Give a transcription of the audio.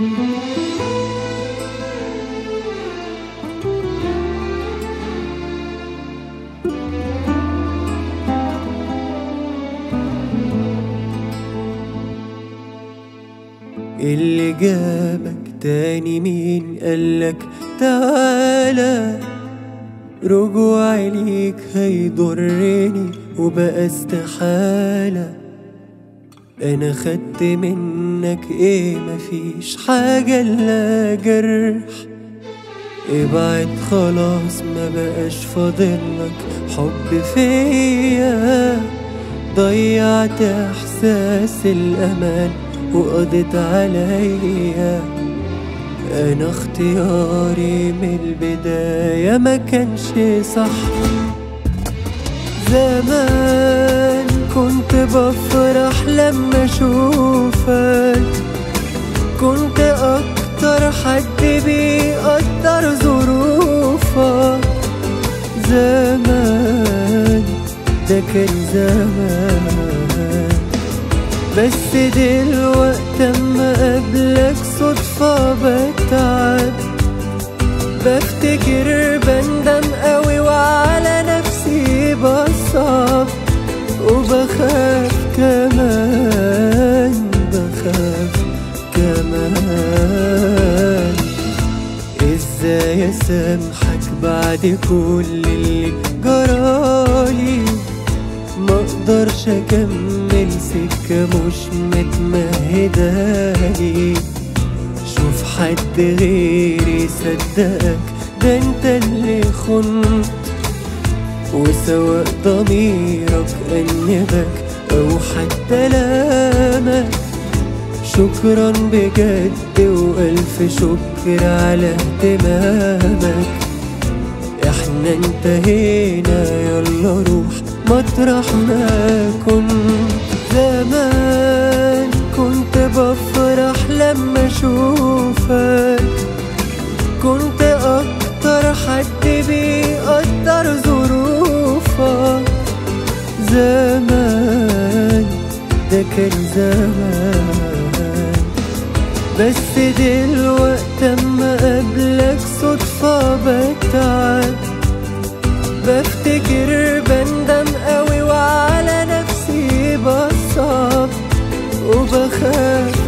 اللي جابك تاني مين قالك تعالى رجوعي ليك هيضرني وبقى استحالة انا خدت منك ايه مفيش حاجة الا جرح ابعد خلاص ما بقاش فاضلك حب فيا ضيعت احساس الامان وقضيت عليا انا اختياري من البداية ما كانش صح زمان كنت بفرح لما اشوفك كنت اكتر حد بيقدر ظروفك زمان ده كان زمان بس دلوقت اما قابلك صدفة بتعب بفتكر بندم قوي وعلى نفسي بصعب وبخاف كمان بخاف كمان ازاي اسامحك بعد كل اللي جرالي ما اقدرش اكمل سكة مش متمهدالي شوف حد غيري صدقك ده انت اللي خنت وسواء ضميرك أنبك أو حتى لامك شكرا بجد وألف شكر على اهتمامك احنا انتهينا يلا روح مطرح ما كنت زمان كنت بفرح لما اشوفك كنت اكتر حد بيقدر ظروفك زمان ده كان زمان بس دلوقت اما قابلك صدفة بتعب بفتكر بندم قوي وعلى نفسي بصعب وبخاف